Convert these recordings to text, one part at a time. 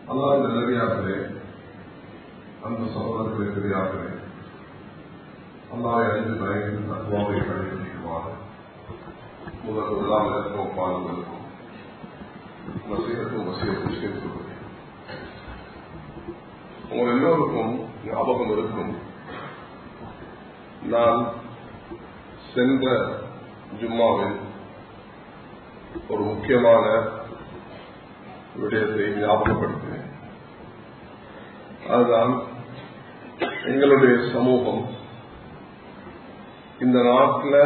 அல்லாஹ் நல்லடியார்களே அந்த சகோதரர்களே பெரியார்களே அல்லாவை அறிந்து பயந்து தத்துவாவை கடைபிடிக்குமாறு முதல் முதலாம் இருக்கும் பாலுங்களுக்கும் வசீகத்தும் வசீகத்தும் சேர்த்து உங்கள் எல்லோருக்கும் ஞாபகம் இருக்கும் நான் சென்ற ஜும்மாவில் ஒரு முக்கியமான விடயத்தை ஞாபகப்படுத்தினேன் அதுதான் எங்களுடைய சமூகம் இந்த நாட்டில்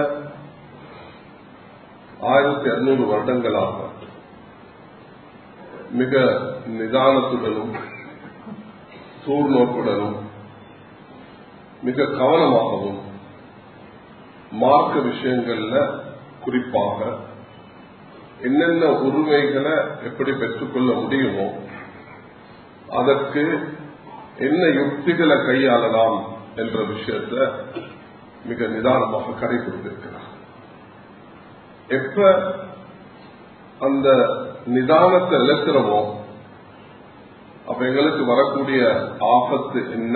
ஆயிரத்தி இருநூறு வருடங்களாக மிக நிதானத்துடனும் தூர்நோக்குடனும் மிக கவனமாகவும் மார்க்க விஷயங்கள்ல குறிப்பாக என்னென்ன உரிமைகளை எப்படி பெற்றுக்கொள்ள முடியுமோ அதற்கு என்ன யுக்திகளை கையாளலாம் என்ற விஷயத்த மிக நிதானமாக கடைபிடித்திருக்கிறார் எப்ப அந்த நிதானத்தை இழக்கிறோமோ அப்ப எங்களுக்கு வரக்கூடிய ஆபத்து என்ன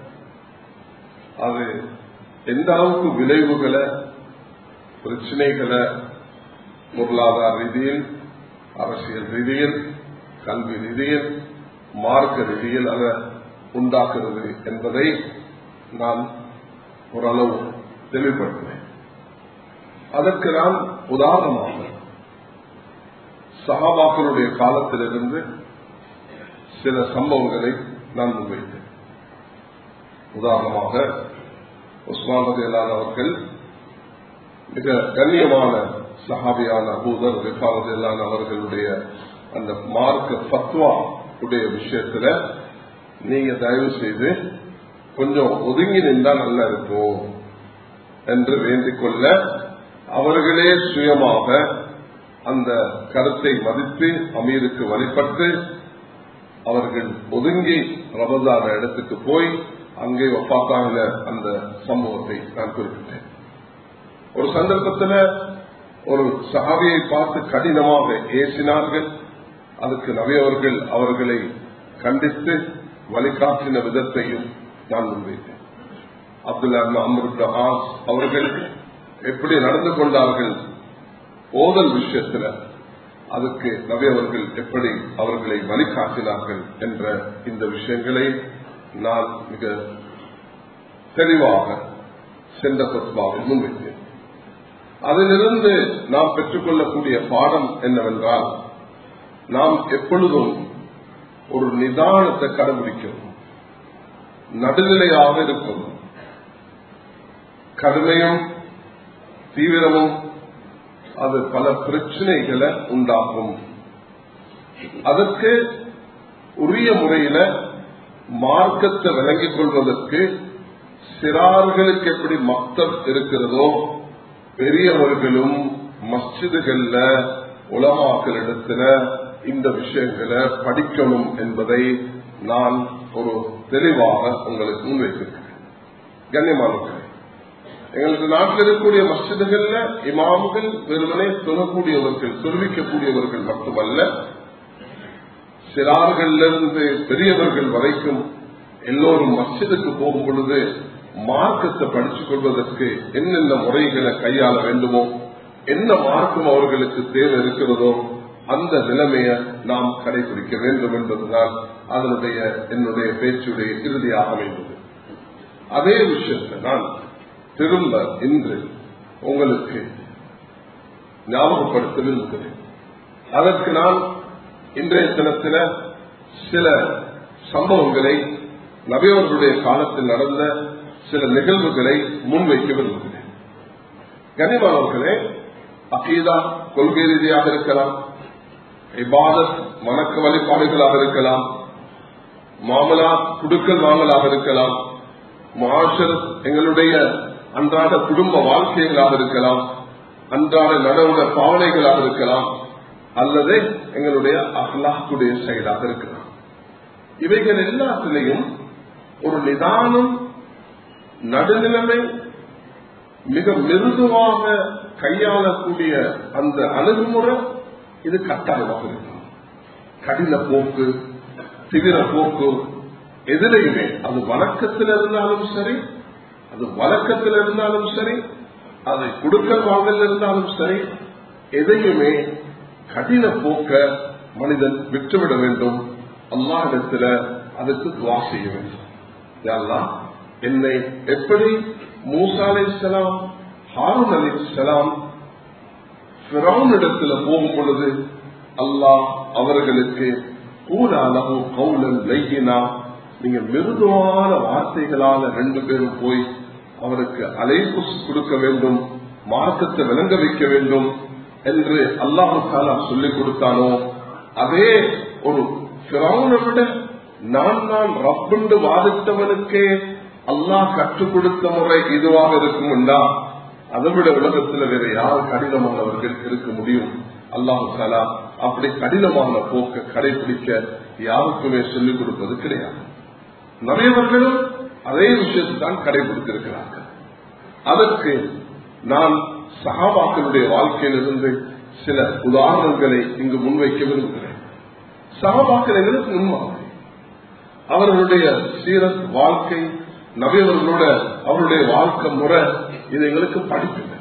அது எந்த அளவுக்கு விளைவுகளை பிரச்சனைகளை பொருளாதார ரீதியில் அரசியல் ரீதியில் கல்வி ரீதியில் மார்க்க ரீதியில் அதை உண்டாக்குறது என்பதை நான் ஓரளவு தெளிவுபடுத்தினேன் அதற்கு நான் உதாரணமாக சகாபாக்களுடைய காலத்திலிருந்து சில சம்பவங்களை நான் முன்வைத்தேன் உதாரணமாக உஸ்மான் ரதியலான் அவர்கள் மிக கண்ணியமான சஹாபியான அபூதர் ரிஃபாவதில்லான் அவர்களுடைய அந்த மார்க்க பத்வா உடைய விஷயத்துல நீங்க தயவு செய்து கொஞ்சம் ஒதுங்கி நின்றா நல்லா இருக்கும் என்று வேண்டிக் கொள்ள அவர்களே சுயமாக அந்த கருத்தை மதித்து அமீருக்கு வழிபட்டு அவர்கள் ஒதுங்கி ரமதான இடத்துக்கு போய் அங்கே ஒப்பாத்தாங்க அந்த சம்பவத்தை நான் குறிப்பிட்டேன் ஒரு சந்தர்ப்பத்தில் ஒரு சகாவியை பார்த்து கடினமாக ஏசினார்கள் அதுக்கு நவியவர்கள் அவர்களை கண்டித்து வழிகாட்டின விதத்தையும் நான் முன்வைத்தேன் அப்துல்லா அம்ருத் ஆஸ் அவர்கள் எப்படி நடந்து கொண்டார்கள் ஓதல் விஷயத்துல அதுக்கு நவியவர்கள் எப்படி அவர்களை வழிகாட்டினார்கள் என்ற இந்த விஷயங்களை நான் மிக தெளிவாக சென்ற பொறுப்பாக முன்வைத்தேன் அதிலிருந்து நாம் பெற்றுக்கொள்ளக்கூடிய பாடம் என்னவென்றால் நாம் எப்பொழுதும் ஒரு நிதானத்தை கடைபிடிக்கணும் நடுநிலையாக இருக்கணும் கடுமையும் தீவிரமும் அது பல பிரச்சனைகளை உண்டாகும் அதற்கு உரிய முறையில மார்க்கத்தை விளங்கிக் கொள்வதற்கு சிறார்களுக்கு எப்படி மக்தம் இருக்கிறதோ பெரியவர்களும் மஸ்ஜிதுகள்ல உலமாக்களிடத்துல இந்த விஷயங்களை படிக்கணும் என்பதை நான் ஒரு தெளிவாக உங்களுக்கு முன்வைத்திருக்கிறேன் கண்ணியமானவர்களே எங்களுக்கு நாட்டில் இருக்கக்கூடிய மஸ்ஜிதுகள்ல இமாம்கள் வெறுமனே சொல்லக்கூடியவர்கள் சொல்விக்கக்கூடியவர்கள் மட்டுமல்ல சிறார்களிலிருந்து பெரியவர்கள் வரைக்கும் எல்லோரும் மஸ்ஜிதுக்கு போகும் பொழுது மார்க்கத்தை படித்துக் கொள்வதற்கு என்னென்ன முறைகளை கையாள வேண்டுமோ என்ன மார்க்கம் அவர்களுக்கு தேவை இருக்கிறதோ அந்த நிலைமைய நாம் கடைபிடிக்க வேண்டும் என்பதுதான் அதனுடைய என்னுடைய பேச்சுடைய இறுதியாக அமைந்தது அதே விஷயத்தை நான் திரும்ப இன்று உங்களுக்கு ஞாபகப்படுத்த விரும்புகிறேன் அதற்கு நான் இன்றைய தினத்தில சில சம்பவங்களை நபியவர்களுடைய காலத்தில் நடந்த சில நிகழ்வுகளை முன்வைக்க விரும்புகிறேன் கனிமானவர்களே அகீதா கொள்கை ரீதியாக இருக்கலாம் இபாதத் வணக்க வழிபாடுகளாக இருக்கலாம் மாமலா குடுக்கல் வாங்கலாக இருக்கலாம் மாஷர் எங்களுடைய அன்றாட குடும்ப வாழ்க்கைகளாக இருக்கலாம் அன்றாட நடவுட பாவனைகளாக இருக்கலாம் அல்லது எங்களுடைய அஹ்லாக்குடைய செயலாக இருக்கலாம் இவைகள் எல்லாத்திலையும் ஒரு நிதானம் நடுநிலைமை மிக மிருதுவாக கையாளக்கூடிய அந்த அணுகுமுறை இது கட்டாயமாக இருக்கும் கடின போக்கு சிவிர போக்கு எதிரையுமே அது வழக்கத்தில் இருந்தாலும் சரி அது வழக்கத்தில் இருந்தாலும் சரி அதை கொடுக்கல் வாங்கல் இருந்தாலும் சரி எதையுமே கடின போக்க மனிதன் விட்டுவிட வேண்டும் அல்லாஹிடத்துல அதுக்கு துவா செய்ய வேண்டும் யாரெல்லாம் என்னை எப்படி மூசா அலை சலாம் ஹாரூன் அலி சலாம் இடத்துல போகும் பொழுது அல்லாஹ் அவர்களுக்கு கூலாலகு கவுலன் லையினா நீங்க மிருதுவான வார்த்தைகளால ரெண்டு பேரும் போய் அவருக்கு அழைப்பு கொடுக்க வேண்டும் மார்க்கத்தை விளங்க வைக்க வேண்டும் என்று அல்லாஹு தாலா சொல்லிக் கொடுத்தானோ அதே ஒரு பிறவுனை விட நான் நான் ரப்புண்டு வாதிட்டவனுக்கே அல்லாஹ் கற்றுக் கொடுத்த முறை இதுவாக இருக்கும்டா அதை விட உலகத்தில் வேற யார் கடினமானவர்கள் இருக்க முடியும் அல்லாஹு தாலா அப்படி கடினமான போக்க கடைபிடிக்க யாருக்குமே சொல்லிக் கொடுப்பது கிடையாது நிறையவர்களும் அதே விஷயத்தை தான் கடைபிடித்திருக்கிறார்கள் அதற்கு நான் சகாபாக்களுடைய வாழ்க்கையிலிருந்து சில உதாரணங்களை இங்கு முன்வைக்க விரும்புகிறேன் சகாபாக்கள் எங்களுக்கு முன்மாதிரி அவர்களுடைய சீரத் வாழ்க்கை நபியவர்களோட அவருடைய வாழ்க்கை முறை இது எங்களுக்கு படிப்பில்லை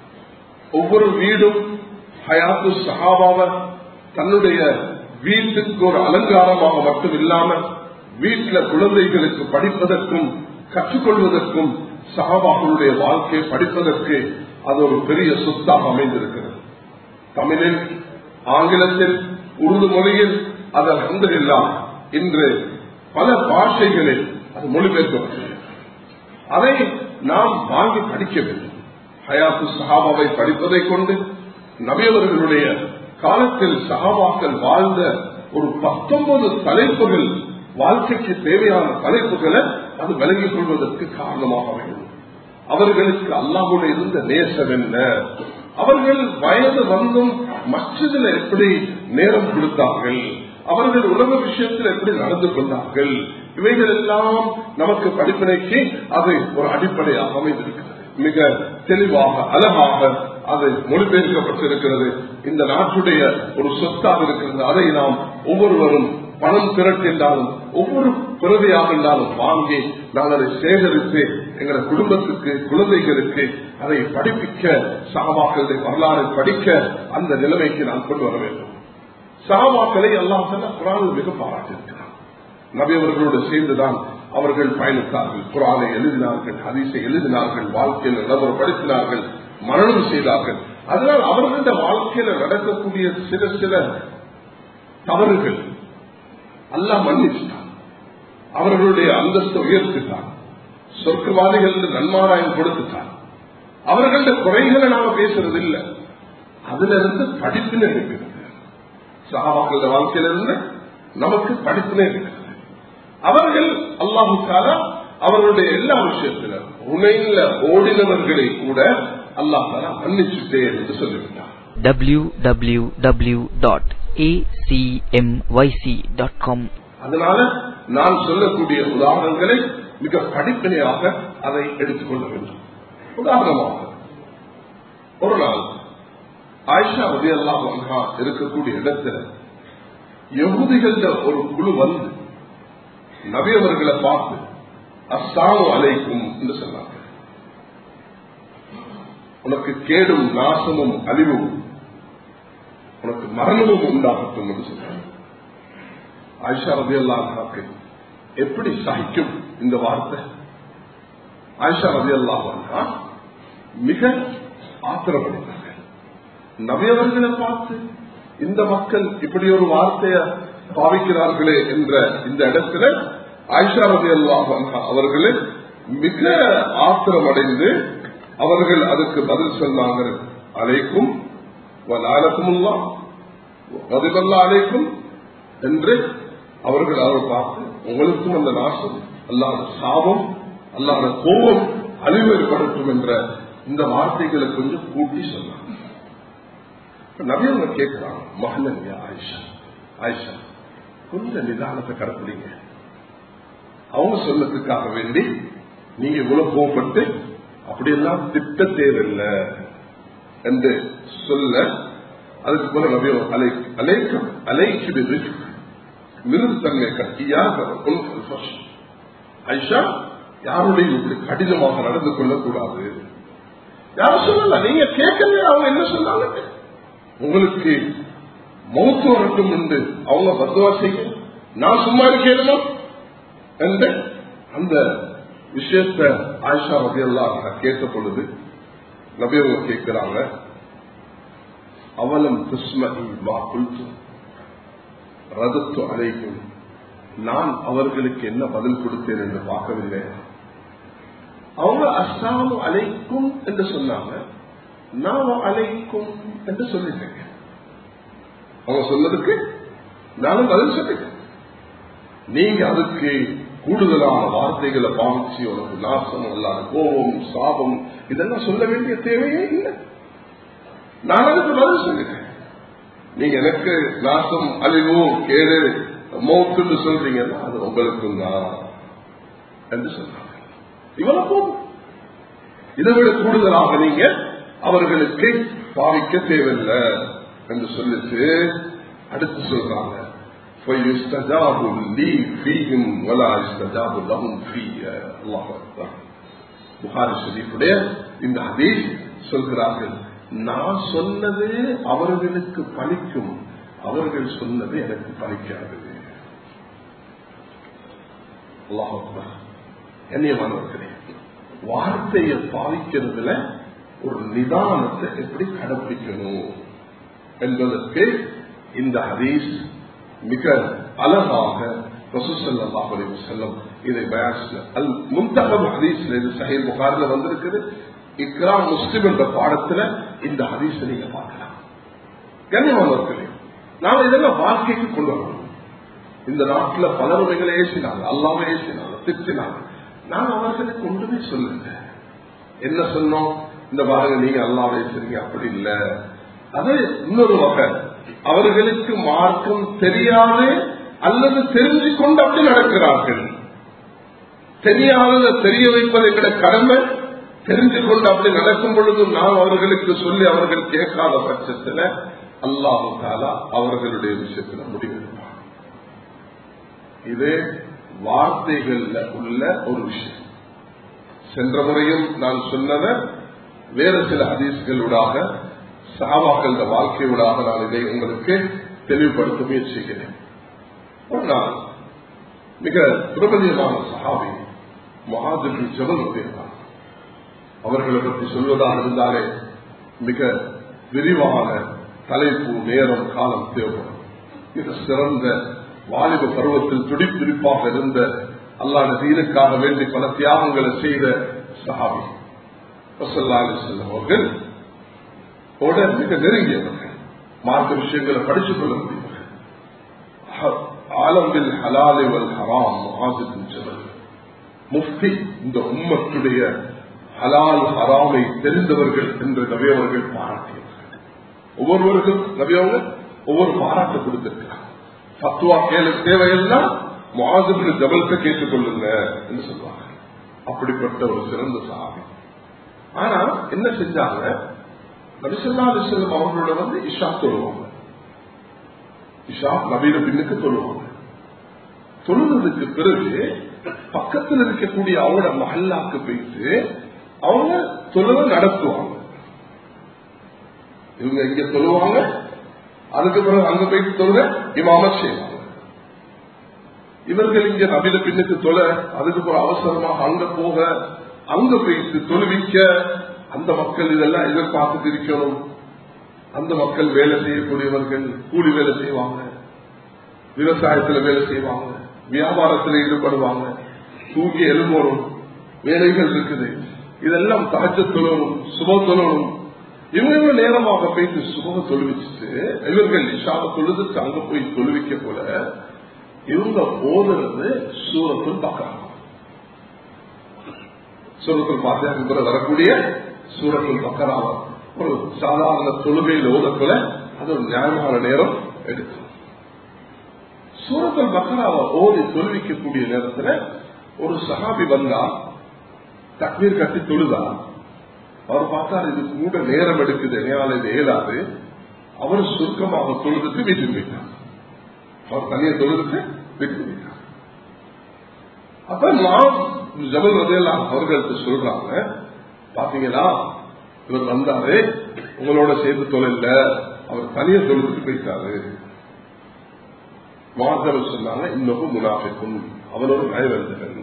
ஒவ்வொரு வீடும் ஹயாத்து சகாபாவ தன்னுடைய வீட்டுக்கு ஒரு அலங்காரமாக மட்டும் இல்லாம வீட்டில் குழந்தைகளுக்கு படிப்பதற்கும் கற்றுக்கொள்வதற்கும் சகாபாக்களுடைய வாழ்க்கையை படிப்பதற்கு அது ஒரு பெரிய சொத்தாக அமைந்திருக்கிறது தமிழில் ஆங்கிலத்தில் உருது மொழியில் அது அந்தரில்லாம் இன்று பல பாஷைகளில் அது மொழிபெயர்க்கப்பட்டது அதை நாம் வாங்கி படிக்க வேண்டும் ஹயாத்து சஹாபாவை படிப்பதை கொண்டு நபியவர்களுடைய காலத்தில் சஹாபாக்கள் வாழ்ந்த ஒரு பத்தொன்பது தலைப்புகள் வாழ்க்கைக்கு தேவையான தலைப்புகளை அது விளங்கிக் கொள்வதற்கு காரணமாக வேண்டும் அவர்களுக்கு அல்லாஹுடைய இருந்த நேசம் என்ன அவர்கள் வயது வந்தும் மச்சதில் எப்படி நேரம் கொடுத்தார்கள் அவர்கள் உலக விஷயத்தில் எப்படி நடந்து கொண்டார்கள் இவைகள் எல்லாம் நமக்கு படிப்பினைக்கு அது ஒரு அடிப்படையாக அமைந்திருக்கிறது மிக தெளிவாக அழகாக அது மொழிபெயர்க்கப்பட்டிருக்கிறது இந்த நாட்டுடைய ஒரு சொத்தாக இருக்கிறது அதை நாம் ஒவ்வொருவரும் பணம் திரட்டின்றாலும் ஒவ்வொரு பிறவியாக இருந்தாலும் வாங்கி நான் அதை சேகரித்து எங்களை குடும்பத்துக்கு குழந்தைகளுக்கு அதை படிப்பிக்க சாபாக்களுடைய வரலாறு படிக்க அந்த நிலைமைக்கு நான் கொண்டு வர வேண்டும் சாபாக்களை எல்லாம் குரானில் மிக பாராட்டியிருக்கிறார் நபி அவர்களோடு சேர்ந்துதான் அவர்கள் பயணித்தார்கள் குரானை எழுதினார்கள் ஹதீஸை எழுதினார்கள் வாழ்க்கையில் நிலவரப்படுத்தினார்கள் மரணம் செய்தார்கள் அதனால் அவர்களுடைய வாழ்க்கையில நடக்கக்கூடிய சில சில தவறுகள் அல்லாஹ் மன்னிச்சுட்டான் அவர்களுடைய அந்தஸ்தை உயர்த்திட்டான் சொர்க்கவாதிகள் நன்மாராயம் கொடுத்துட்டான் அவர்களுடைய குறைகளை நாம பேசுறது இல்லை அதுல இருந்து படிப்பினை இருக்கிறது சகாபாக்கள வாழ்க்கையிலிருந்து நமக்கு படிப்பினை இருக்கிறது அவர்கள் அல்லாஹுக்காக அவர்களுடைய எல்லா விஷயத்தில உணையில ஓடினவர்களை கூட அல்லாஹ் மன்னிச்சுட்டேன் என்று சொல்லிவிட்டார் www.acmyc.com அதனால நான் சொல்லக்கூடிய உதாரணங்களை மிக படிப்பினையாக அதை எடுத்துக்கொள்ள வேண்டும் உதாரணமாக ஒரு நாள் ஆயிஷா ரவி அல்லாஹ் இருக்கக்கூடிய இடத்துல யகுதிகள ஒரு குழு வந்து நபியவர்களை பார்த்து அஸ்ஸாமு அலைக்கும் என்று சொன்னாங்க உனக்கு கேடும் நாசமும் அழிவும் உனக்கு மரணமும் உண்டாகட்டும் என்று சொன்னாங்க ஆயிஷா ரபி அல்லாஹாக்கு எப்படி சகிக்கும் இந்த வார்த்தை ஆயிஷா ரபி அல்லாஹா மிக ஆத்திரப்படுகிறார்கள் நபியவர்களை பார்த்து இந்த மக்கள் இப்படி ஒரு வார்த்தையை பாவிக்கிறார்களே என்ற இந்த இடத்துல ஆயிஷா ரபி அல்லாஹா அவர்களே மிக ஆத்திரமடைந்து அவர்கள் அதுக்கு பதில் சொன்னாங்க அலைக்கும் வலாலக்குமுல்லா பதிலல்லா அலைக்கும் என்று அவர்கள் அவர் பார்த்து உங்களுக்கும் அந்த நாசம் அல்லாத சாபம் அல்லாத கோபம் அழிவு ஏற்படுத்தும் என்ற இந்த வார்த்தைகளை கொஞ்சம் கூட்டி சொன்னாங்க நபியவங்க கேட்கிறாங்க மகன் ஆயிஷா ஆயிஷா கொஞ்சம் நிதானத்தை கடைப்பிடிங்க அவங்க சொல்லத்துக்காக வேண்டி நீங்க இவ்வளவு கோபப்பட்டு அப்படியெல்லாம் திட்ட தேவையில்லை என்று சொல்ல அதுக்கு பிறகு நபியோ அலை அலைக்கும் அலைக்கு மிருதுத்தன்மை கட்டியா ஐஷா யாருடைய இப்படி கடினமாக நடந்து கொள்ளக்கூடாது யாரும் சொல்லல நீங்க கேட்கல அவங்க என்ன சொன்னாங்க உங்களுக்கு மௌத்து வரட்டும் என்று அவங்க பத்துவா செய்ய நான் சும்மா இருக்கேனுமா என்று அந்த விஷயத்த ஆயிஷா ரபி எல்லாம் கேட்ட பொழுது நபி அவங்க கேட்கிறாங்க அவலம் துஸ்மகி மா குல்து ரதத்து அழைக்கும் நான் அவர்களுக்கு என்ன பதில் கொடுத்தேன் என்று பார்க்கவில்லை அவங்க அஸ்ஸாமு அலைக்கும் என்று சொன்னாங்க நான் அலைக்கும் என்று சொல்லிட்டேன் அவங்க சொன்னதுக்கு நானும் பதில் சொல்லிட்டேன் நீங்க அதுக்கு கூடுதலான வார்த்தைகளை பாவிச்சு உனக்கு நாசம் அல்லாத கோபம் சாபம் இதெல்லாம் சொல்ல வேண்டிய தேவையே இல்லை நான் அதுக்கு பதில் சொல்லிட்டேன் நீங்க எனக்கு நாசம் அழிவு கேடு மௌத்துன்னு சொல்றீங்கன்னா அது உங்களுக்கும் தான் என்று சொன்னாங்க இவ்வளவு போதும் இதை விட கூடுதலாக நீங்க அவர்களுக்கு பாவிக்க தேவையில்லை என்று சொல்லிட்டு அடுத்து சொல்றாங்க فَيُسْتَجَابُ لِي فِيهِمْ وَلَا يُسْتَجَابُ لَهُمْ فِيَّ الله أكبر புகாரி ஷரீஃபுடைய இந்த ஹதீஸ் சொல்கிறார்கள் நான் சொன்னது அவர்களுக்கு பலிக்கும் அவர்கள் சொன்னது எனக்கு பலிக்காது அல்லாஹ் அக்பர் கண்ணியமானவர்களே வார்த்தையை பாவிக்கிறதுல ஒரு நிதானத்தை எப்படி கடைபிடிக்கணும் என்பதற்கு இந்த ஹதீஸ் மிக அழகாக செல்லம் இதை அல் முந்தகம் ஹதீஸ்ல இது சஹீல் புகாரில் வந்திருக்குது இக்ராம் முஸ்லிம் என்ற பாடத்துல இந்த ஹதீஸை நீங்க பார்க்கலாம் கண்ணியமானவர்களே நாம் இதெல்லாம் வாழ்க்கைக்கு கொண்டு வரணும் இந்த நாட்டில் பலருமைகளை ஏசினாங்க அல்லாம ஏசினாங்க திட்டினாங்க நான் அவர்களுக்கு ஒன்றுமே சொல்லுங்க என்ன சொன்னோம் இந்த பாருங்க நீங்க அல்லாவே சரிங்க அப்படி இல்ல அது இன்னொரு வகை அவர்களுக்கு மார்க்கம் தெரியாது அல்லது தெரிஞ்சு கொண்டு அப்படி நடக்கிறார்கள் தெரியாததை தெரிய வைப்பது எங்கட கடமை தெரிஞ்சு கொண்டு அப்படி நடக்கும் பொழுது நாம் அவர்களுக்கு சொல்லி அவர்கள் கேட்காத பட்சத்தில் அல்லாஹு தாலா அவர்களுடைய விஷயத்துல முடிவெடுப்பார் இது வார்த்தைகள்ல உள்ள ஒரு விஷயம் சென்ற முறையும் நான் சொன்னத வேறு சில ஹதீஸ்களூடாக சாபாக்கள வாழ்க்கையூடாக நான் இதை உங்களுக்கு தெளிவுபடுத்த முயற்சிக்கிறேன் ஒரு நாள் மிக பிரபலியமான சஹாபி மகாதிபி ஜபல் உதயதான் அவர்களை பற்றி சொல்வதாக இருந்தாலே மிக விரிவான தலைப்பு நேரம் காலம் தேவைப்படும் மிக சிறந்த வாலிப பருவத்தில் துடித்துடிப்பாக இருந்த அல்லாத தீனுக்காக வேண்டி பல தியாகங்களை செய்த சஹாபி செல்லம் அவர்கள் மிக நெருங்கியவர்கள் மார்க்க விஷயங்களை படித்துக் கொள்ள முடியும் ஆலம்பில் ஹலாலிவல் ஹராம் மகாதிபல் முஃப்தி இந்த உம்மத்துடைய ஹலால் ஹராமை தெரிந்தவர்கள் என்று நபியவர்கள் பாராட்டியவர்கள் ஒவ்வொருவருக்கும் நபியவங்க ஒவ்வொரு பாராட்டு கொடுத்திருக்கிறார் பத்துவா கேளு தேவையெல்லாம் மாதிபின் ஜபல்க கேட்டுக் கொள்ளுங்க என்று சொல்லுவாங்க அப்படிப்பட்ட ஒரு சிறந்த சாமி ஆனா என்ன செஞ்சாங்க நபிசல்லா அலிசல்லம் அவர்களோட வந்து இஷா தொழுவாங்க இஷா நபீன பின்னுக்கு தொழுவாங்க தொழுனதுக்கு பிறகு பக்கத்தில் இருக்கக்கூடிய அவங்களோட மஹல்லாக்கு போயிட்டு அவங்க தொழுவ நடத்துவாங்க இவங்க இங்க தொழுவாங்க அதுக்கு பிறகு அங்க போயிட்டு தொழுக இமாம செய்வாங்க இவர்கள் இங்க நபில பின்னுக்கு தொலை அதுக்கு பிறகு அவசரமாக அங்க போக அங்க போயிட்டு தொழுவிக்க அந்த மக்கள் இதெல்லாம் எதிர்பார்த்துட்டு இருக்கணும் அந்த மக்கள் வேலை செய்யக்கூடியவர்கள் கூலி வேலை செய்வாங்க விவசாயத்துல வேலை செய்வாங்க வியாபாரத்தில் ஈடுபடுவாங்க தூங்கி எழும்பணும் வேலைகள் இருக்குது இதெல்லாம் தகச்ச தொழணும் சுப தொழணும் இவங்க நேரமாக போயிட்டு சுபக தொழுவிச்சுட்டு இவர்கள் இஷாவை தொழுதுக்கு அங்க போய் தொழுவிக்க போல இவங்க ஓதுறது சூரத்தில் பார்க்கறாங்க சூரத்தில் பார்த்தா வரக்கூடிய சூரத்தில் பக்கராவ ஒரு சாதாரண தொழுகையில் ஓதக்குள்ள அது ஒரு நியாயமான நேரம் எடுக்கும் சூரத்தில் பக்கராவை ஓதி தொழுவிக்கக்கூடிய நேரத்தில் ஒரு சகாபி வந்தா தக்மீர் கட்டி தொழுதா அவர் பார்த்தார் இது கூட நேரம் எடுக்குது என்னால் இது இயலாது அவர் சுருக்கமாக தொழுதுட்டு வீட்டுக்கு போயிட்டார் அவர் தனியை தொழுதுட்டு விட்டு அப்ப நாம் ஜபல் ரதையெல்லாம் அவர்கள்ட்ட சொல்றாங்க பாத்தீங்களா இவர் வந்தாரு உங்களோட சேர்ந்து தொழில அவர் தனிய தொழிலுக்கு போயிட்டாரு மாதவர் சொன்னாங்க இன்னமும் முனாஃபிக்கும் அவன் ஒரு நயவந்தகன்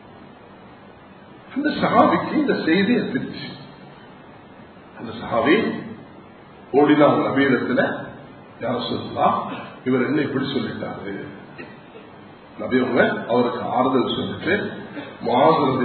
அந்த சஹாபிக்கு இந்த செய்தி எத்திருச்சு அந்த சஹாபி ஓடினார் நபீனத்துல யார சொல்லலாம் இவர் என்ன இப்படி சொல்லிட்டாரு நபியவங்க அவருக்கு ஆறுதல் சொல்லிட்டு மாதிரி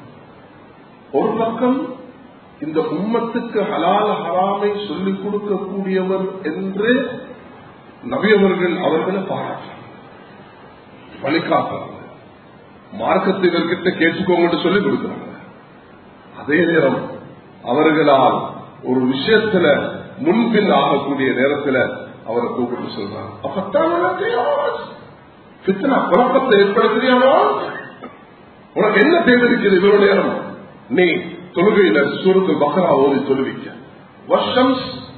ஒரு பக்கம் இந்த உம்மத்துக்கு ஹலால ஹராமை சொல்லிக் கொடுக்கக்கூடியவர் என்று நபியவர்கள் அவர்களை பாராட்டுறாங்க வழிகாட்டுறாங்க மார்க்கத்தை இவர்கிட்ட கேட்டுக்கோங்கன்னு சொல்லிக் கொடுக்கிறாங்க அதே நேரம் அவர்களால் ஒரு விஷயத்துல முன்பின் ஆகக்கூடிய நேரத்துல அவரை கூப்பிட்டு சொல்றாங்க அப்பத்தான் பித்தனா குழப்பத்தை ஏற்படுத்துறியாமா உனக்கு என்ன தேர்ந்தெடுக்கிறது இவ்வளவு நேரம் நீ தொழுகையில சூரத்து பக்ரா ஓதி தொழுவிக்க வருஷம்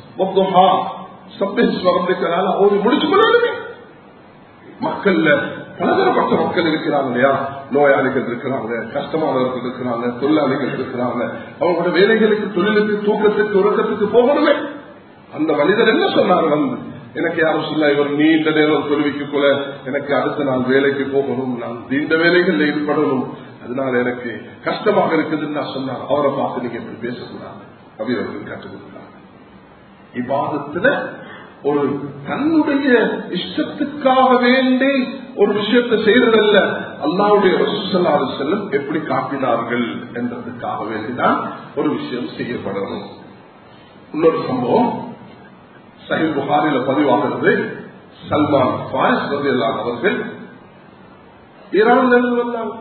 சப்பிரந்திக்கிறால ஓதி முடிச்சு கொள்ளணுமே மக்கள்ல பலதரப்பட்ட மக்கள் இருக்கிறாங்க இல்லையா நோயாளிகள் இருக்கிறாங்க கஷ்டமானவர்கள் இருக்கிறாங்க தொழிலாளிகள் இருக்கிறாங்க அவங்களோட வேலைகளுக்கு தொழிலுக்கு தூக்கத்துக்கு உறக்கத்துக்கு போகணுமே அந்த மனிதர் என்ன சொன்னார் வந்து எனக்கு யாரும் சொல்ல இவர் நீண்ட நேரம் தொழுவிக்கு போல எனக்கு அடுத்த நாள் வேலைக்கு போகணும் நான் நீண்ட வேலைகளில் ஈடுபடணும் அதனால எனக்கு கஷ்டமாக இருக்குதுன்னு நான் சொன்னார் அவரை பார்த்து நீங்க இப்படி பேசக்கூடாது அபிவர்கள் கற்றுக் கொடுத்தாங்க இவ்வாதத்துல ஒரு தன்னுடைய இஷ்டத்துக்காக வேண்டி ஒரு விஷயத்தை செய்யறதல்ல அல்லாவுடைய ரசூசல்லாது செல்லும் எப்படி காட்டினார்கள் என்றதுக்காக வேண்டிதான் ஒரு விஷயம் செய்யப்படணும் இன்னொரு சம்பவம் சஹில் புகாரில பதிவாகிறது சல்மான் பாரிஸ் ரதியல்லான் அவர்கள் ஈரானிலிருந்து வந்தாங்க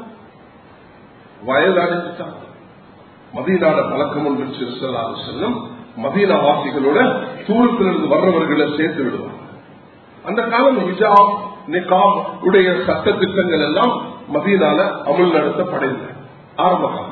வயது அடைஞ்சிட்டாங்க மதீனாட பழக்கம் ஒன்று செல்லும் மதீனா வாசிகளோட தூரத்திலிருந்து வர்றவர்களை சேர்த்து விடுவாங்க அந்த காலம் ஹிஜாப் நிகாப் உடைய சட்ட திட்டங்கள் எல்லாம் மதீனால அமல் நடத்தப்படைந்த ஆரம்ப காலம்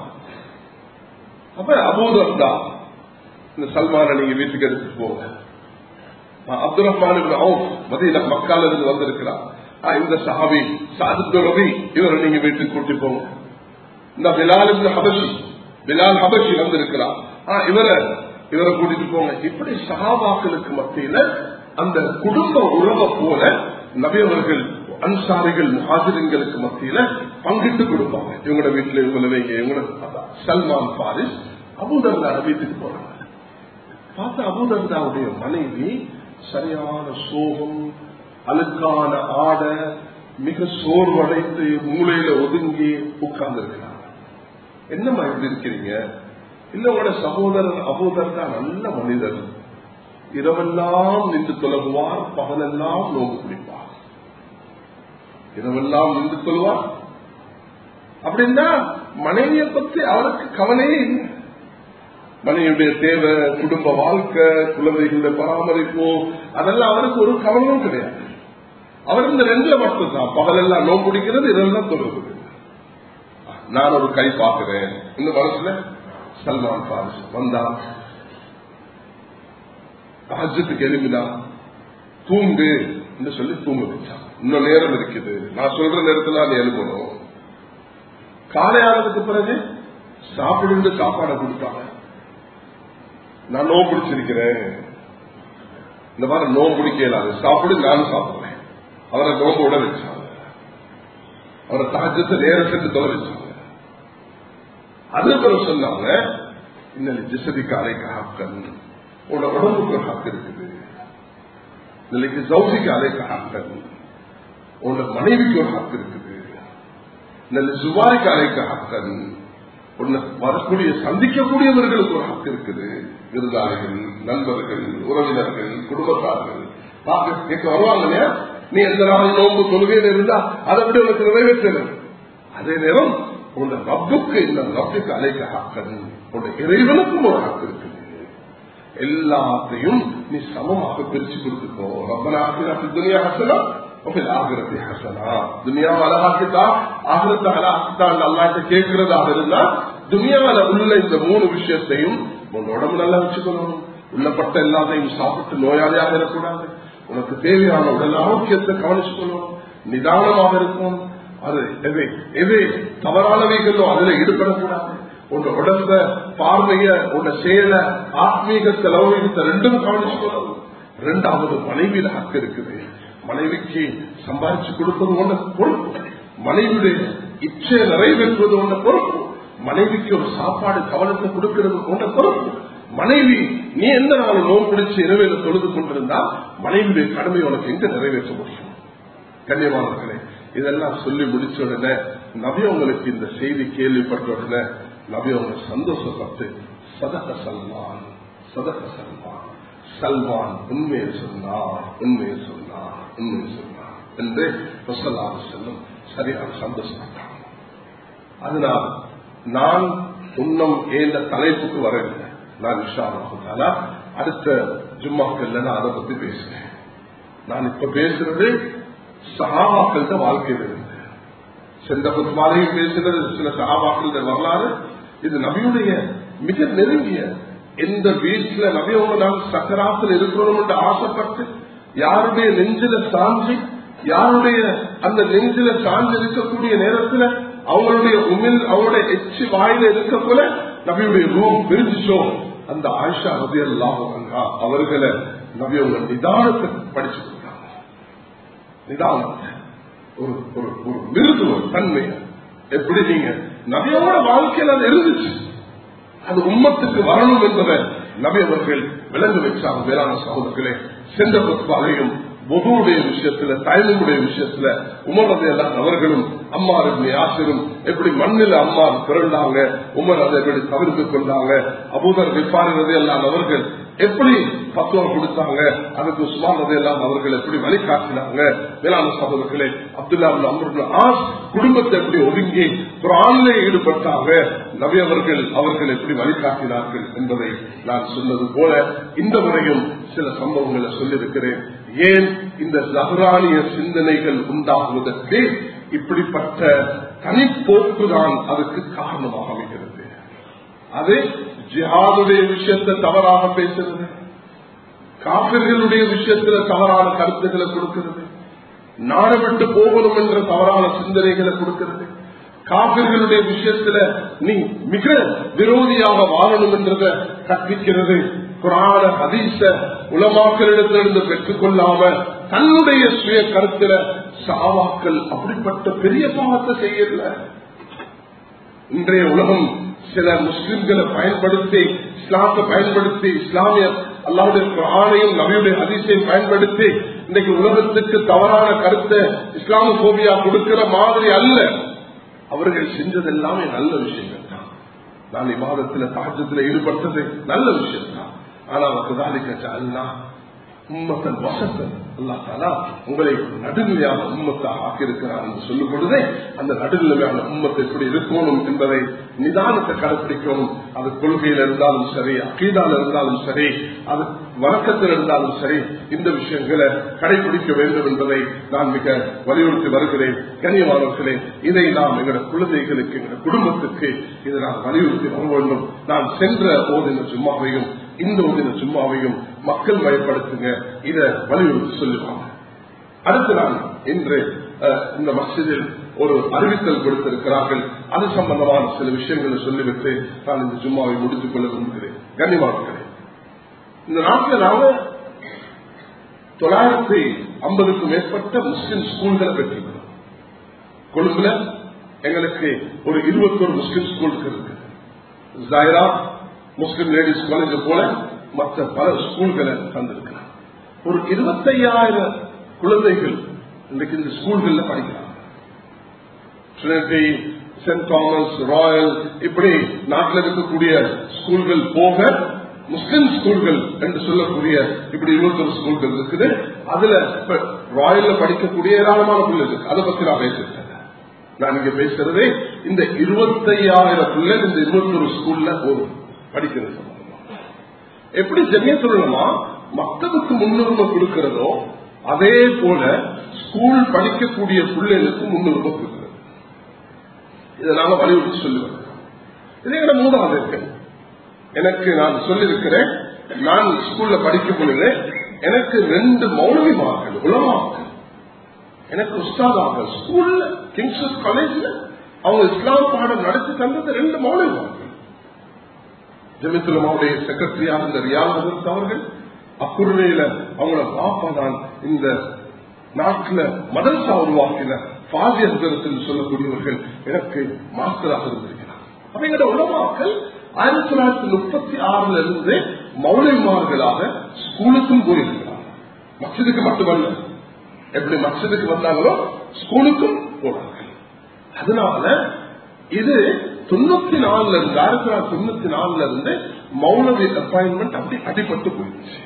அப்ப அபூதர்தா இந்த சல்மான நீங்க வீட்டுக்கு எடுத்துட்டு போங்க அப்துல் ரஹ்மான் மதீனா மக்கால இருந்து வந்திருக்கிறார் இந்த சஹாபி சாதித்து ரவி இவரை நீங்க வீட்டுக்கு கூட்டி போங்க இந்த பிலால் இந்த ஹபஷி பிலால் ஹபஷி வந்திருக்கிறார் இவரை இவரை கூட்டிட்டு போங்க இப்படி சகாபாக்களுக்கு மத்தியில அந்த குடும்ப உறவை போல நபியவர்கள் அன்சாரிகள் முஹாஜிரங்களுக்கு மத்தியில பங்கிட்டு கொடுப்பாங்க இவங்களோட வீட்டுல இவங்களை வைங்க இவங்களோட சல்மான் பாரிஸ் அபுதர்தா வீட்டுக்கு போறாங்க பார்த்தா அபுதர்தாவுடைய மனைவி சரியான சோகம் அழுக்கான ஆட மிக சோர்வடைந்து மூளையில ஒதுங்கி உட்கார்ந்து இருக்கிறாங்க என்னம்மா இப்படி இருக்கிறீங்க இல்ல உங்களோட சகோதரர் அபோதர் தான் நல்ல மனிதர் இரவெல்லாம் நின்று தொலகுவார் பகலெல்லாம் நோம்பு பிடிப்பார் இரவெல்லாம் நின்று தொழுவார் அப்படின்னா மனைவியை பற்றி அவருக்கு கவலையே இல்லை மனைவியுடைய தேவை குடும்ப வாழ்க்கை குழந்தைகளுடைய பராமரிப்பு அதெல்லாம் அவருக்கு ஒரு கவனமும் கிடையாது அவர் இந்த ரெண்டுல மட்டும் தான் பகலெல்லாம் நோம்பு பிடிக்கிறது இதெல்லாம் தொழுகிறது நான் ஒரு கை பார்க்கிறேன் இந்த மனசுல சல்மான் பாரிஸ் வந்தா ராஜ்யத்துக்கு எழுப்பினா தூங்கு என்று சொல்லி தூங்க வச்சான் இன்னும் நேரம் இருக்குது நான் சொல்ற நேரத்துல அது எழுப்பணும் காலையானதுக்கு பிறகு சாப்பிடுங்க சாப்பாடை கொடுத்தாங்க நான் நோ பிடிச்சிருக்கிறேன் இந்த மாதிரி நோ பிடிக்கலாது சாப்பிடு நானும் சாப்பிடுறேன் அவரை நோம்பு விட வச்சாங்க அவரை தாஜத்தை நேரம் சென்று தொலை வச்சாங்க அதுக்கு சொன்னாங்க இன்னொரு ஜிசதிக்கு அலைக்கு ஹாக்கன் உன்னோட உடம்புக்கு ஹாக்கு இருக்குது இன்னைக்கு ஜவுசிக்கு அலைக்கு ஹாக்கன் உன்னோட மனைவிக்கு ஒரு ஹாக்கு இருக்குது நல்ல சுவாரிக்கு அலைக்கு ஹாக்கன் உன்னை வரக்கூடிய சந்திக்கக்கூடியவர்களுக்கு ஒரு ஹக்கு இருக்குது விருந்தாளிகள் நண்பர்கள் உறவினர்கள் குடும்பத்தார்கள் பார்க்க கேட்க வருவாங்க இல்லையா நீ எந்த நாள் நோம்பு கொள்கையில இருந்தா அதை விட உனக்கு நிறைவேற்றணும் அதே நேரம் உன் ரப்புக்கு இந்த ரப்புக்கு அழைக்க ஹக்கன் உன் இறைவனுக்கும் ஒரு ஹக்கு இருக்குது எல்லாத்தையும் நீ சமமாக பிரிச்சு கொடுத்துக்கோ ரப்பனாக்கு துணியா ஹசனா ஆகிரத்தை ஹசனா துனியாவை அழகாக்கிட்டா ஆகிரத்தை அழகாக்கிட்டான் அல்லாட்ட கேட்கிறதாக இருந்தா துனியாவில உள்ள இந்த மூணு விஷயத்தையும் உன் உடம்பு நல்லா வச்சுக்கணும் உள்ளப்பட்ட எல்லாத்தையும் சாப்பிட்டு நோயாளியாக இருக்கக்கூடாது உனக்கு தேவையான உடல் ஆரோக்கியத்தை கவனிச்சுக்கணும் நிதானமாக இருக்கணும் அது எது எது தவறானவைகளோ அதுல ஈடுபடக்கூடாது உங்க உடம்ப பார்வைய உங்க செயல ஆத்மீக செலவழித்த ரெண்டும் கவனிச்சுக்கணும் ரெண்டாவது மனைவியில ஹக்கு இருக்குது மனைவிக்கு சம்பாதிச்சு கொடுப்பது ஒண்ணு பொறுப்பு மனைவியுடைய இச்சையை நிறைவேற்றுவது ஒண்ணு பொறுப்பு மனைவிக்கு ஒரு சாப்பாடு கவனத்தை கொடுக்கிறது ஒண்ணு பொறுப்பு மனைவி நீ எந்த நாள் நோன் பிடிச்சு இரவேல தொழுது கொண்டிருந்தா மனைவியுடைய கடமை உனக்கு எங்க நிறைவேற்ற முடியும் கண்ணியமானவர்களே இதெல்லாம் சொல்லி முடிச்ச உடனே நபி உங்களுக்கு இந்த செய்தி கேள்விப்பட்ட உடனே நபி அவங்க சந்தோஷப்பட்டு சதக சல்மான் சதக சல்மான் சல்மான் உண்மையை சொன்னார் உண்மையை சொன்னார் உண்மையை சொன்னார் என்று ரசல்லாஹு செல்லும் சரியான சந்தோஷப்பட்டார் அதனால் நான் உன்னம் ஏந்த தலைப்புக்கு வரவில்லை நான் விஷாலாக அடுத்த ஜும்மாக்கள்ல நான் அதை பத்தி பேசுறேன் நான் இப்ப பேசுறது சகாபாக்கள்கிட்ட வாழ்க்கையில் இருந்து சென்ற குத்மாலையும் பேசுறது சில சகாபாக்கள வரலாறு இது நபியுடைய மிக நெருங்கிய எந்த வீட்டுல நபியோட நாம் சக்கராத்தில் இருக்கிறோம் என்று ஆசைப்பட்டு யாருடைய நெஞ்சில சாஞ்சி யாருடைய அந்த நெஞ்சில சாஞ்சு இருக்கக்கூடிய நேரத்துல அவங்களுடைய உமிழ் அவங்களுடைய எச்சு வாயில இருக்க போல நபியுடைய ரூம் பிரிஞ்சிச்சோ அந்த ஆயிஷா நபி எல்லாம் அவர்களை நபியோட நிதானத்தை படிச்சு கொடுத்தாங்க நிதானத்தை ஒரு ஒரு ஒரு மிருதுவ தன்மை எப்படி நீங்க நபியோட வாழ்க்கையில் அது இருந்துச்சு அது உம்மத்துக்கு வரணும் என்பதை நபி அவர்கள் விளங்க வச்சாங்க வேளாண் சகோதரர்களே சென்ற பொறுப்பாளையும் பொதுவுடைய விஷயத்துல தயமுடைய விஷயத்துல உமரது எல்லாம் அவர்களும் அம்மார் யாசிரும் எப்படி மண்ணில் அம்மார் பிறந்தாங்க உமர் அதை எப்படி தவிர்த்து கொண்டாங்க அபூதர் விப்பாரினது எல்லாம் அவர்கள் எப்படி பத்துவம் கொடுத்தாங்க அதுக்கு சுமார் எல்லாம் அவர்கள் எப்படி வழிகாட்டினாங்க வேளாண் சகோதரர்களே அப்துல்லா அமருடைய ஆஸ் குடும்பத்தை எப்படி ஒதுங்கி குரானிலே ஈடுபட்டாங்க நபி அவர்கள் அவர்கள் எப்படி வழிகாட்டினார்கள் என்பதை நான் சொன்னது போல இந்த முறையும் சில சம்பவங்களை சொல்லியிருக்கிறேன் ஏன் இந்த ஜஹரானிய சிந்தனைகள் உண்டாகுவதற்கு இப்படிப்பட்ட தனிப்போக்குதான் அதுக்கு காரணமாக அமைகிறது அது ஜிஹாதுடைய விஷயத்தை தவறாக பேசுறது காவிர்களுடைய விஷயத்துல தவறான கருத்துக்களை கொடுக்கிறது நாடு விட்டு போகணும் என்ற தவறான சிந்தனைகளை கொடுக்கிறது காவிர்களுடைய விஷயத்துல நீ மிக விரோதியாக வாழணும் என்றத கற்பிக்கிறது குரான ஹதீச உலமாக்களிடத்திலிருந்து பெற்றுக் கொள்ளாம தன்னுடைய சுய கருத்துல சாவாக்கள் அப்படிப்பட்ட பெரிய பாவத்தை செய்யல இன்றைய உலகம் சில முஸ்லிம்களை பயன்படுத்தி இஸ்லாத்தை பயன்படுத்தி இஸ்லாமிய அல்லாவுடைய ஆணையும் நபியுடைய அதிசயம் பயன்படுத்தி இன்னைக்கு உலகத்துக்கு தவறான கருத்தை இஸ்லாம கோபியா கொடுக்கிற மாதிரி அல்ல அவர்கள் செஞ்சது எல்லாமே நல்ல விஷயங்கள் தான் நான் விவாதத்துல தாஜத்துல ஈடுபட்டது நல்ல விஷயம் தான் ஆனா அவருக்கு அல்லா உம்மத்தன் வசத்தன் அல்லா தாலா உங்களை நடுநிலையான உம்மத்தாக ஆக்கியிருக்கிறார் என்று சொல்லும் பொழுதே அந்த நடுநிலையான உம்மத்தை எப்படி இருக்கணும் என்பதை நிதானத்தை கடைபிடிக்கணும் அது கொள்கையில் இருந்தாலும் சரி அக்கீதால இருந்தாலும் சரி அது வழக்கத்தில் இருந்தாலும் சரி இந்த விஷயங்களை கடைபிடிக்க வேண்டும் என்பதை நான் மிக வலியுறுத்தி வருகிறேன் கனியமானவர்களே இதை நாம் எங்களுடைய குழந்தைகளுக்கு எங்களுடைய குடும்பத்துக்கு இதை நான் வலியுறுத்தி வர வேண்டும் நான் சென்ற ஓதின சும்மாவையும் இந்த ஓதின சும்மாவையும் மக்கள் பயப்படுத்துங்க இதை வலியுறுத்தி சொல்லுவாங்க அடுத்து நான் இன்று இந்த மசிதில் ஒரு அறிவித்தல் கொடுத்திருக்கிறார்கள் அது சம்பந்தமான சில விஷயங்களை சொல்லிவிட்டு நான் இந்த சும்மாவை முடித்துக் கொள்ள விரும்புகிறேன் கண்ணியமானவர்களே இந்த நாட்டில் நாம தொள்ளாயிரத்தி ஐம்பதுக்கும் மேற்பட்ட முஸ்லிம் ஸ்கூல்களை பெற்றிருக்கிறோம் கொழும்புல எங்களுக்கு ஒரு இருபத்தொரு முஸ்லிம் ஸ்கூல்ஸ் இருக்கு ஜாயிரா முஸ்லிம் லேடிஸ் காலேஜ் போல மற்ற பல ஸ்கூல்களை தந்திருக்கிறார் ஒரு இருபத்தையாயிரம் குழந்தைகள் இன்றைக்கு இந்த ஸ்கூல்கள்ல படிக்கிறாங்க ட்ரினிட்டி சென்ட் தாமஸ் ராயல் இப்படி நாட்டில் இருக்கக்கூடிய ஸ்கூல்கள் போக முஸ்லிம் ஸ்கூல்கள் என்று சொல்லக்கூடிய இப்படி இருபத்தொரு ஸ்கூல்கள் இருக்குது அதுல ராயல்ல படிக்கக்கூடிய ஏராளமான பிள்ளைகள் அதை பத்தி நான் பேசிட்டேன் நான் இங்க பேசுறதே இந்த இருபத்தையாயிரம் பிள்ளை இந்த இருபத்தொரு ஸ்கூல்ல போதும் படிக்கிறது எப்படி ஜெமிய சொல்லணுமா மக்களுக்கு முன்னுரிமை கொடுக்கிறதோ அதே போல ஸ்கூல் படிக்கக்கூடிய பிள்ளைகளுக்கு முன்னுரிமை கொடுக்கிறது இதை நாங்க வலியுறுத்தி சொல்லுவேன் இதே மூணாவது இருக்கு எனக்கு நான் சொல்லியிருக்கிறேன் நான் ஸ்கூல்ல படிக்கும் பொழுது எனக்கு ரெண்டு மௌலவிமார்கள் உலமாக்கள் எனக்கு உஸ்தாதாக ஸ்கூல்ல கிங்ஸ்வர்த் காலேஜ்ல அவங்க இஸ்லாம் பாடம் நடத்தி தந்தது ரெண்டு மௌலிமார்கள் ஜெமித்துலமாவுடைய செக்ரட்டரியாக இருந்த ரியால் ஹசரத் அவர்கள் அக்குருவையில அவங்கள பாப்பா தான் இந்த நாட்டில் மதரசா உருவாக்கின பாதி ஹசரத்தில் சொல்லக்கூடியவர்கள் எனக்கு மாஸ்டராக இருந்திருக்கிறார் அவங்களோட உலமாக்கள் ஆயிரத்தி தொள்ளாயிரத்தி முப்பத்தி ஆறுல இருந்து மௌலிமார்களாக ஸ்கூலுக்கும் போயிருக்கிறார் மசிதுக்கு மட்டுமல்ல எப்படி மசிதுக்கு வந்தாங்களோ ஸ்கூலுக்கும் போனார்கள் அதனால இது தொண்ணூத்தி நாலுல இருந்து ஆயிரத்தி தொள்ளாயிரத்தி தொண்ணூத்தி நாலுல இருந்து மௌலவி அப்பாயின்மெண்ட் அப்படி அடிபட்டு போயிடுச்சு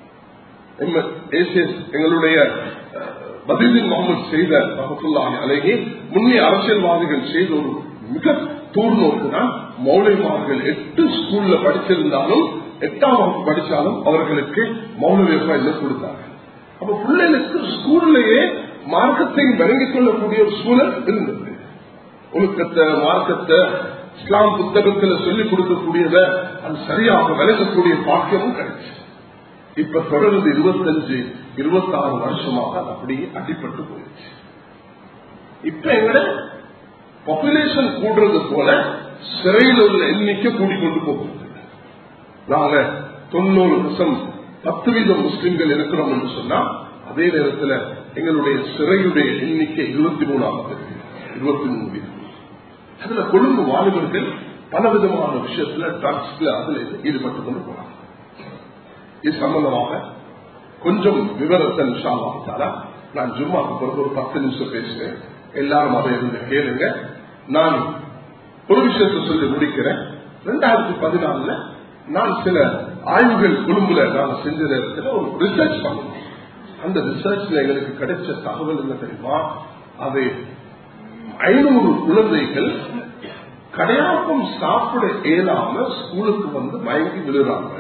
எங்களுடைய பதீதின் முகமது செய்த ரஹத்துல்லாஹி அழகி முன்னே அரசியல்வாதிகள் செய்த ஒரு மிக தூர்நோக்கு தான் மௌலிமார்கள் எட்டு ஸ்கூல்ல படிச்சிருந்தாலும் எட்டாம் வகுப்பு படிச்சாலும் அவர்களுக்கு மௌலவி அப்பாயின்மெண்ட் கொடுத்தாங்க அப்ப பிள்ளைகளுக்கு ஸ்கூல்லையே மார்க்கத்தையும் விளங்கிக் கொள்ளக்கூடிய ஒரு சூழல் இருந்தது ஒழுக்கத்தை மார்க்கத்தை இஸ்லாம் புத்தகத்துல சொல்லிக் கொடுக்கக்கூடியத அது சரியாக விளங்கக்கூடிய பாக்கியமும் கிடைச்சு இப்ப தொடர்ந்து இருபத்தஞ்சு இருபத்தி ஆறு வருஷமாக அது அப்படியே அடிப்பட்டு போயிடுச்சு இப்ப எங்கட பாப்புலேஷன் கூடுறது போல சிறையில் உள்ள எண்ணிக்கை கூடிக்கொண்டு போகுது நாங்க தொண்ணூறு வருஷம் பத்து வீதம் முஸ்லிம்கள் இருக்கிறோம் என்று சொன்னா அதே நேரத்தில் எங்களுடைய சிறையுடைய எண்ணிக்கை இருபத்தி மூணாவது இருபத்தி மூணு வீதம் அதுல கொழும்பு வாலிபர்கள் பலவிதமான விஷயத்துல ட்ரக்ஸ்ல அதுல ஈடுபட்டு கொண்டு போறாங்க இது சம்பந்தமாக கொஞ்சம் விவரத்தை நிஷாலாத்தாரா நான் ஜும்மாக்கு பிறகு ஒரு பத்து நிமிஷம் பேசுறேன் எல்லாரும் அதை இருந்து கேளுங்க நான் ஒரு விஷயத்தை சொல்லி முடிக்கிறேன் ரெண்டாயிரத்தி பதினாலுல நான் சில ஆய்வுகள் குழும்புல நான் செஞ்ச நேரத்தில் ஒரு ரிசர்ச் பண்ணணும் அந்த ரிசர்ச்ல எங்களுக்கு கிடைச்ச தகவல் என்ன தெரியுமா அது ஐநூறு குழந்தைகள் கடையாப்பம் சாப்பிட இயலாம ஸ்கூலுக்கு வந்து மயங்கி விழுறாங்க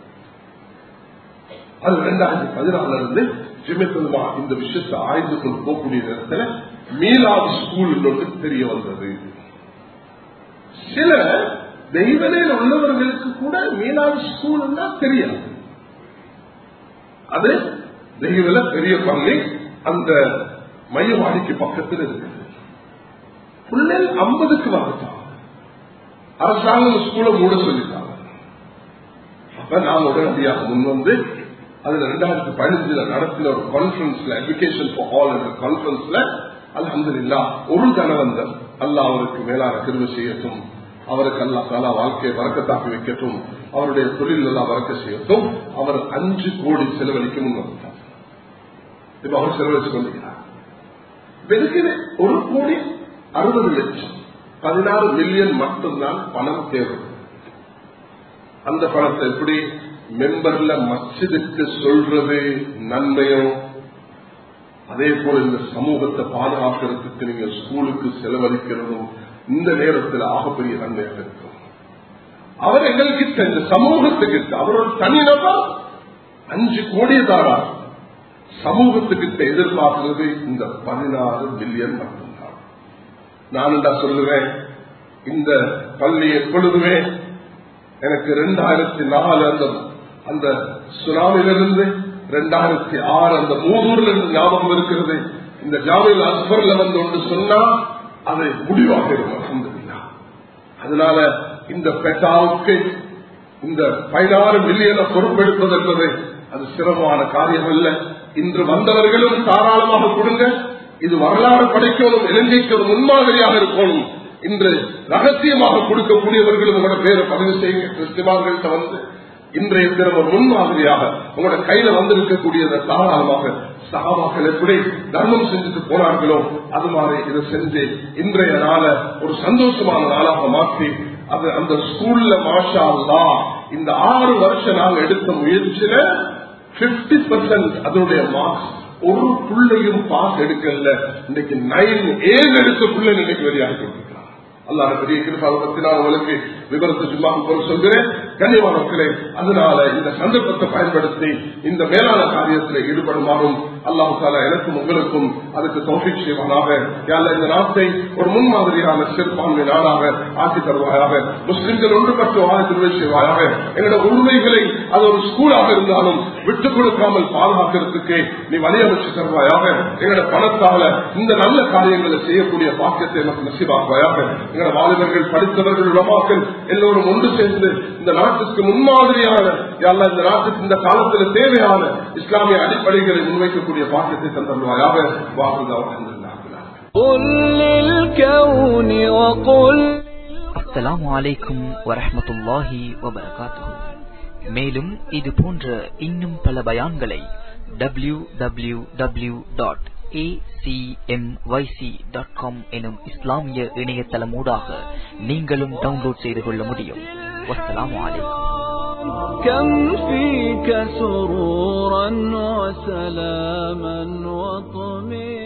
அது ரெண்டாயிரத்தி பதினாலுல இருந்து ஜிமித்துமா இந்த விஷயத்தை ஆய்ந்து கொண்டு போகக்கூடிய நேரத்தில் மீலாது ஸ்கூல் ஒன்று தெரிய வந்தது சில தெய்வனையில் உள்ளவர்களுக்கு கூட மீனாது ஸ்கூல் தெரியாது அது தெய்வல பெரிய பள்ளி அந்த மையவாடிக்கு பக்கத்தில் இருக்குது பிள்ளைகள் ஐம்பதுக்கு வந்துட்டாங்க அரசாங்கம் ஸ்கூலை மூட சொல்லிட்டாங்க அப்ப நான் உடனடியாக முன் வந்து அதுல ரெண்டாயிரத்தி பதினஞ்சுல நடத்தின ஒரு கான்பரன்ஸ்ல எஜுகேஷன் ஃபார் ஆல் என்ற கான்பரன்ஸ்ல அலமது இல்லா ஒரு தனவந்தர் அல்லா அவருக்கு மேலான கிருமி செய்யட்டும் அவருக்கு அல்லா காலா வாழ்க்கையை வரக்கத்தாக்கி வைக்கட்டும் அவருடைய தொழில் எல்லாம் வரக்க செய்யட்டும் அவர் அஞ்சு கோடி செலவழிக்க முன் வந்துட்டார் இப்ப அவர் செலவழிச்சு கொண்டிருக்கிறார் இதுக்கு ஒரு கோடி அறுபது லட்சம் பதினாறு மில்லியன் மட்டும்தான் பணம் தேவை அந்த பணத்தை எப்படி மெம்பர்ல மஸ்ஜிதுக்கு சொல்றது நன்மையும் அதே போல இந்த சமூகத்தை பாதுகாக்கிறதுக்கு நீங்க ஸ்கூலுக்கு செலவழிக்கிறதும் இந்த நேரத்தில் ஆகப்பெரிய நன்மையாக இருக்கும் அவர் எங்கள்கிட்ட இந்த சமூகத்துக்கிட்ட அவர் ஒரு தனிநபர் அஞ்சு கோடி தாரா சமூகத்துக்கிட்ட எதிர்பார்க்கிறது இந்த பதினாறு மில்லியன் மட்டும்தான் நான் தான் சொல்லுவேன் இந்த பள்ளி எப்பொழுதுமே எனக்கு ரெண்டாயிரத்தி நாலு அந்த அந்த சுனாமிலிருந்து ரெண்டாயிரத்தி ஆறு அந்த மூதூர்ல இருந்து ஞாபகம் இருக்கிறது இந்த ஜாமில் அக்பர்ல வந்து ஒன்று சொன்னா அது முடிவாக இருக்கும் அதனால இந்த பெட்டாவுக்கு இந்த பதினாறு மில்லியனை பொறுப்பெடுப்பது என்பது அது சிரமமான காரியம் அல்ல இன்று வந்தவர்களும் தாராளமாக கொடுங்க இது வரலாறு படைக்கணும் இலங்கைக்கு ஒரு முன்மாதிரியாக இருக்கணும் இன்று ரகசியமாக கொடுக்கக்கூடியவர்களும் உங்களோட பேரை பதிவு செய்யுங்க கிறிஸ்துவார்கள்ட்ட வந்து இன்றைய தினம் ஒரு முன்மாதிரியாக உங்களோட கையில வந்திருக்கக்கூடியதை தாராளமாக சகாபாக்கள் எப்படி தர்மம் செஞ்சுட்டு போனார்களோ அது மாதிரி இதை செஞ்சு இன்றைய நாள ஒரு சந்தோஷமான நாளாக மாற்றி அது அந்த ஸ்கூல்ல மாஷா அல்லா இந்த ஆறு வருஷம் நாங்க எடுத்த முயற்சியில பிப்டி பர்சன்ட் அதனுடைய மார்க்ஸ் ஒரு புள்ளையும் பாஸ் எடுக்கல இன்னைக்கு நைன் ஏழு எடுத்த பிள்ளை இன்னைக்கு வெளியாக கொண்டிருக்கிறார் அல்லாத பெரிய கிருப்பாவை பத்தி நான் உங்களுக்கு விவரத்தை சும்மா சொல்கிறேன் கண்ணியமானவர்களே அதனால இந்த சந்தர்ப்பத்தை பயன்படுத்தி இந்த மேலான காரியத்தில் ஈடுபடுமாறும் அல்லாஹு தாலா எனக்கும் உங்களுக்கும் அதுக்கு தோஃபிக் செய்வானாக யாழ்ல இந்த நாட்டை ஒரு முன்மாதிரியான சிறுபான்மை நாடாக ஆக்கி தருவாயாக முஸ்லிம்கள் ஒன்றுபட்டு வாழ திருவை செய்வாயாக எங்களோட உண்மைகளை அது ஒரு ஸ்கூலாக இருந்தாலும் விட்டுக் கொடுக்காமல் பாதுகாக்கிறதுக்கு நீ வழியமைச்சு தருவாயாக எங்களோட பணத்தால இந்த நல்ல காரியங்களை செய்யக்கூடிய பாக்கியத்தை எனக்கு நசிவாக்குவாயாக எங்களோட வாலிபர்கள் படித்தவர்கள் உலமாக்கள் எல்லோரும் ஒன்று சேர்ந்து இந்த நாட்டுக்கு முன்மாதிரியான யாழ்ல இந்த நாட்டுக்கு இந்த காலத்தில் தேவையான இஸ்லாமிய அடிப்படைகளை முன்வைக்கக்கூடிய பாக்கியத்தை தந்தருவாயாக வாக்குதான் قل للكون وقل அஸ்ஸலாமு அலைக்கும் வரஹ்மத்துல்லாஹி வபரகாத்துஹு மேலும் இது போன்ற இன்னும் பல பயான்களை டபிள்யூ டபிள்யூ டபிள்யூ டாட் எனும் இஸ்லாமிய இணையதளமூடாக நீங்களும் டவுன்லோட் செய்து கொள்ள முடியும் வஸ்ஸலாமு அலைக்கும் كم فيك سرورا وسلاما وطمئنا